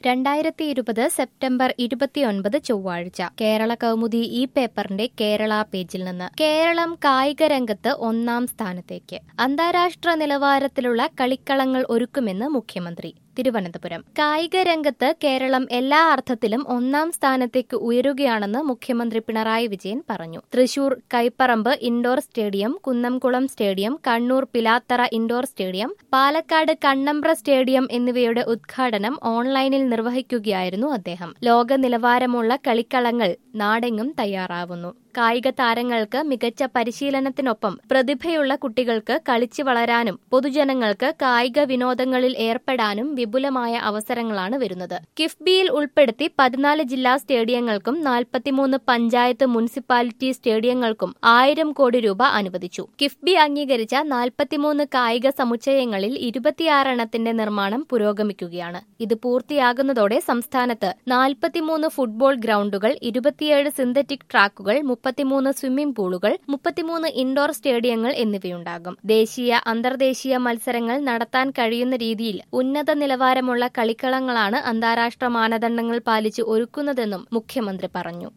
രണ്ടായിരത്തി ഇരുപത് സെപ്റ്റംബർ ഇരുപത്തിയൊൻപത് ചൊവ്വാഴ്ച കേരള കൗമുദി ഈ പേപ്പറിന്റെ കേരള പേജിൽ നിന്ന് കേരളം കായിക രംഗത്ത് ഒന്നാം സ്ഥാനത്തേക്ക് അന്താരാഷ്ട്ര നിലവാരത്തിലുള്ള കളിക്കളങ്ങൾ ഒരുക്കുമെന്ന് മുഖ്യമന്ത്രി തിരുവനന്തപുരം കായിക രംഗത്ത് കേരളം എല്ലാ അർത്ഥത്തിലും ഒന്നാം സ്ഥാനത്തേക്ക് ഉയരുകയാണെന്ന് മുഖ്യമന്ത്രി പിണറായി വിജയൻ പറഞ്ഞു Thrissur Kaiparambu indoor stadium Kunnamkulam stadium Kannur Pilathara indoor stadium Palakkad Kannambra stadium എന്നിവയുടെ ഉദ്ഘാടനം ഓൺലൈനിൽ നിർവഹിക്കുകയായിരുന്നു അദ്ദേഹം ലോക നിലവാരമുള്ള കളിക്കളങ്ങൾ നാടെങ്ങും തയ്യാറാവുന്നു കായിക താരങ്ങൾക്ക് മികച്ച പരിശീലനത്തിനൊപ്പം പ്രതിഭയുള്ള കുട്ടികൾക്ക് കളിച്ചു വളരാനും പൊതുജനങ്ങൾക്ക് കായിക വിനോദങ്ങളിൽ ഏർപ്പെടാനും വിപുലമായ അവസരങ്ങളാണ് വരുന്നത് കിഫ്ബിയിൽ ഉൾപ്പെടുത്തി പതിനാല് ജില്ലാ സ്റ്റേഡിയങ്ങൾക്കും നാൽപ്പത്തിമൂന്ന് പഞ്ചായത്ത് മുനിസിപ്പാലിറ്റി സ്റ്റേഡിയങ്ങൾക്കും ആയിരം കോടി രൂപ അനുവദിച്ചു കിഫ്ബി അംഗീകരിച്ച നാൽപ്പത്തിമൂന്ന് കായിക സമുച്ചയങ്ങളിൽ ഇരുപത്തിയാറെണ്ണത്തിന്റെ നിർമ്മാണം പുരോഗമിക്കുകയാണ് ഇത് പൂർത്തിയാകുന്നതോടെ സംസ്ഥാനത്ത് നാൽപ്പത്തിമൂന്ന് ഫുട്ബോൾ ഗ്രൌണ്ടുകൾ ഇരുപത്തിയേഴ് സിന്തറ്റിക് ട്രാക്കുകൾ മുപ്പത്തിമൂന്ന് സ്വിമ്മിംഗ് പൂളുകൾ മുപ്പത്തിമൂന്ന് ഇൻഡോർ സ്റ്റേഡിയങ്ങൾ എന്നിവയുണ്ടാകും ദേശീയ അന്തർദേശീയ മത്സരങ്ങൾ നടത്താൻ കഴിയുന്ന രീതിയിൽ ഉന്നത നിലവാരമുള്ള കളിക്കളങ്ങളാണ് അന്താരാഷ്ട്ര മാനദണ്ഡങ്ങൾ പാലിച്ച് ഒരുക്കുന്നതെന്നും മുഖ്യമന്ത്രി പറഞ്ഞു